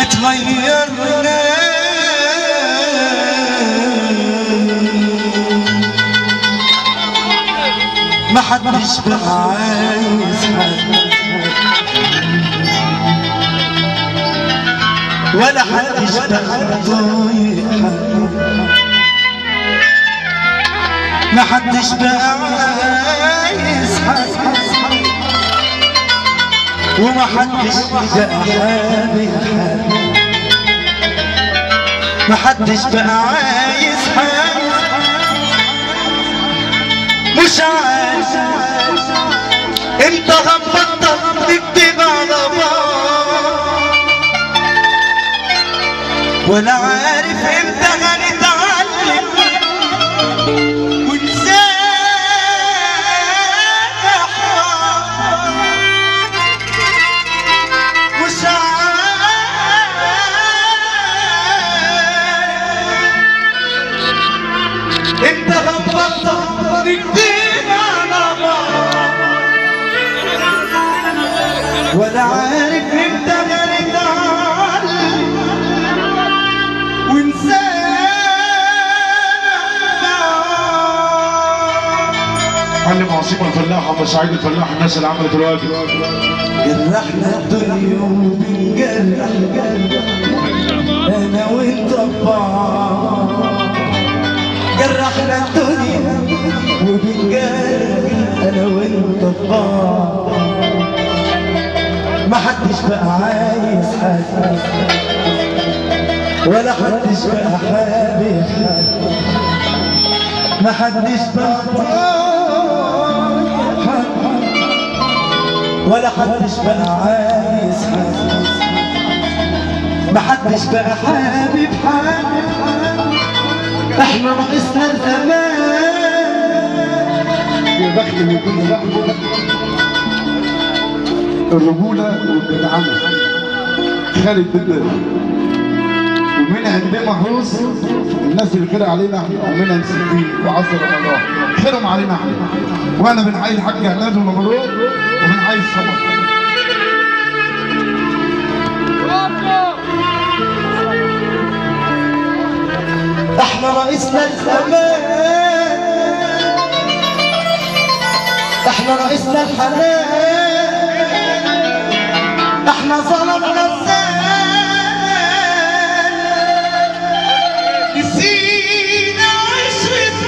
اتغيرنا ما حدش بقى عايز حد ولا حدش بقى طايق حد ما حدش بقى عايز حد وما حدش بقى حابب حد ما حدش بقى عايز حد مش عايز انت غمضت تكتب على بعض ولا عارف امتى هنتعلم ونسامح بعض. مش عارف انت غمضت نكتب على بعض ولا عارف امتى هنتعلم ونسامح علم عصيم الفلاح ابو سعيد الفلاح الناس اللي عملت الواجب جرحنا الدنيا وبنجرح انا وانت ببعض جرحنا الدنيا وبنجرح انا وانت ببعض ما حدش بقى عايز حد ولا حدش بقى حابب حد ما حدش بقى طايق حد ولا حدش بقى عايز حد ما حدش بقى حابب حد احنا ناقصنا الزمان يا بخت اللي يكون صاحبه الرجوله والجدعنه خالد بالله ومنها ندي محروس الناس اللي خير علينا احنا ومنها مسكين وعصر الله خيرهم علينا احنا وانا بنحيي الحاج عماد ومبروك وبنحيي الصبر احنا رئيسنا الزمان احنا رئيسنا الحنان احنا ظلمنا الزمان نسينا عشرة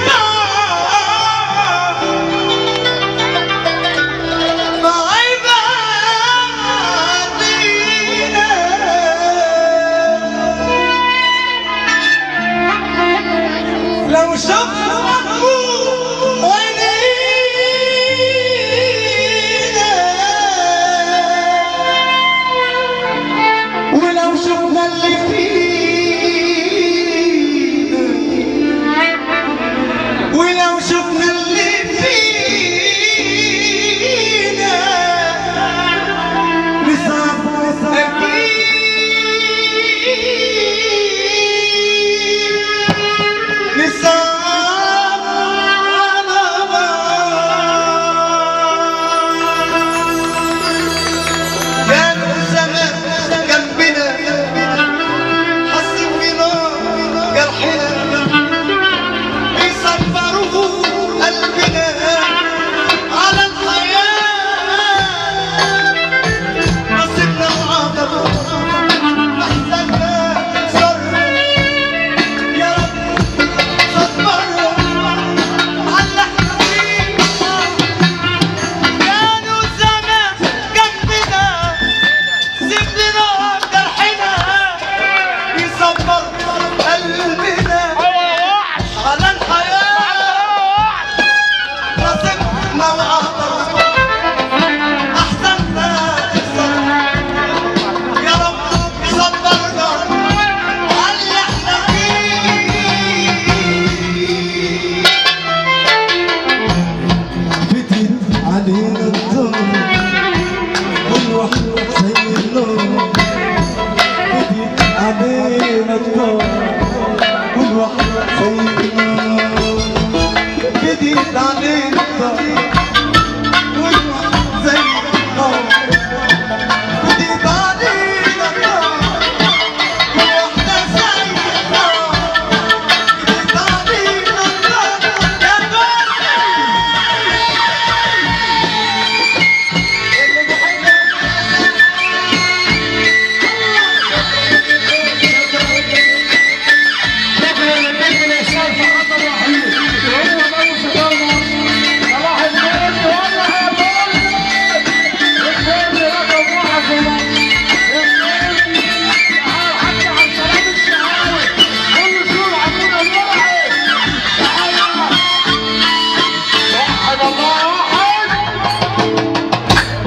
بعض مع عبادنا لو شفنا مقبول عينينا ولو شفنا اللي فينا ولو شفنا اللي فينا نصعب أكيد نصعب على بعض كانوا زمان جنبنا حاسين بنا جرحنا بيصبروا قلبنا على الحياة نصيبنا وعطب أحسننا صر يا رب صبرنا على اللي احنا فيه كانوا زمان جنبنا سيبنا جرحنا يصبر قلبنا على الحياة نصيبنا وعطر أحسننا الصبر يا رب صبرنا على اللي احنا فيه فتن علينا الظلم